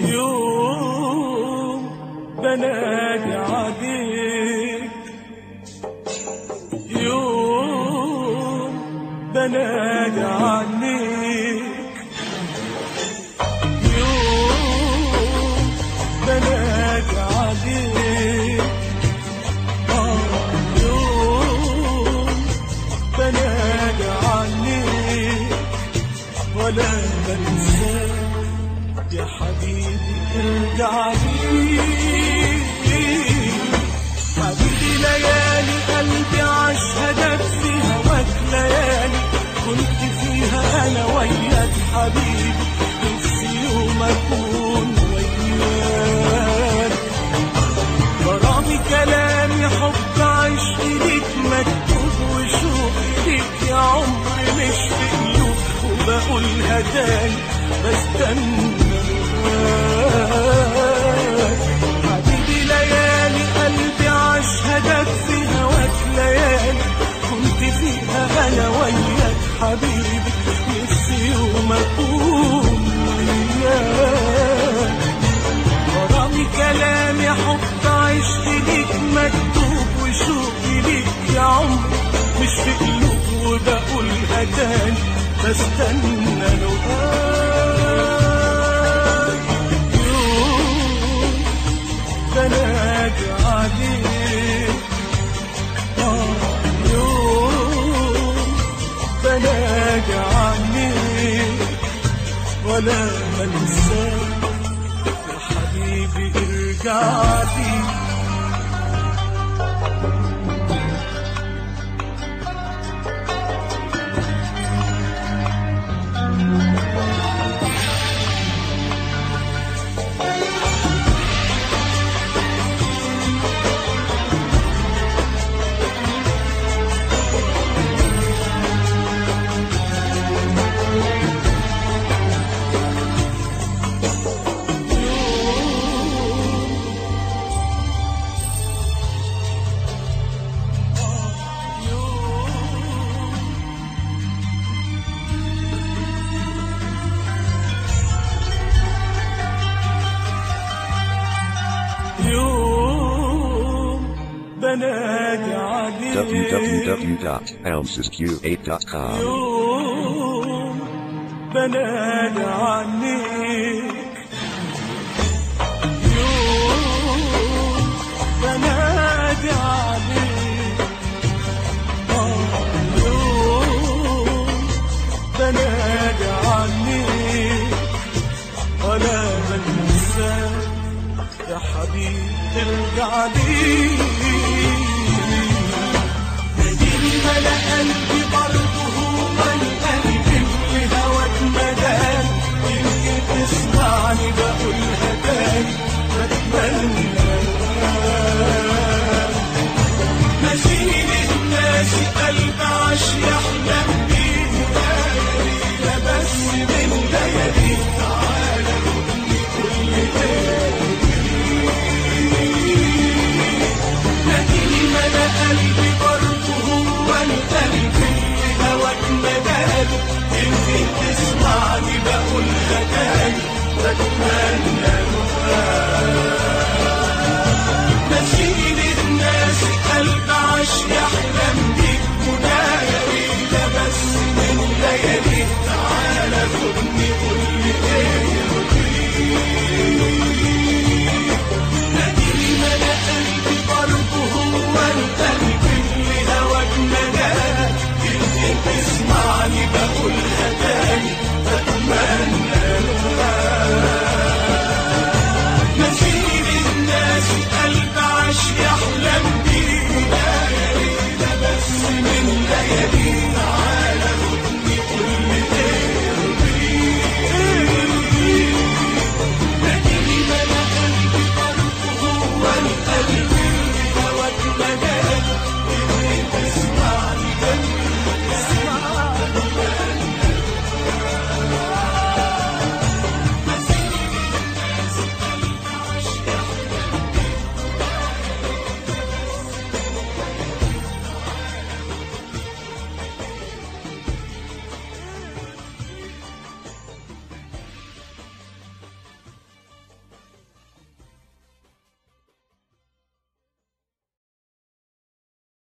يوم بنادي عليك يوم بنادي عليك يوم بنادي عليك آه يوم بنادي عليك ولا بنساك يا حبيبي ارجع لي حبيبي ليالي قلبي عشهدك في هواك ليالي كنت فيها انا وياك حبيبي نفسي يوم اكون وياك غرامي كلامي حب عشق ليك مكتوب وشوق ليك يا عمري مش في قلوب وبقولها تاني بستنى هواك حبيبي ليالي قلبي عشهدك في هواك ليالي كنت فيها انا وياك حبيبي نفسي يوم اكون وياك غرامي كلامي حب عشق ليك مكتوب وشوقي ليك يا عمر مش في قلوب وبقولها تاني بستنى لقاك يوم بنادي عليك آه يوم بنادي عليك ولا منساك يا حبيبي ارجع لي يوم بنادي عليك www.almsysq8.com. يوم بنادي عليك يوم بنادي عليك آه يوم بنادي عليك ولا بنساك يا حبيبي ارجع لي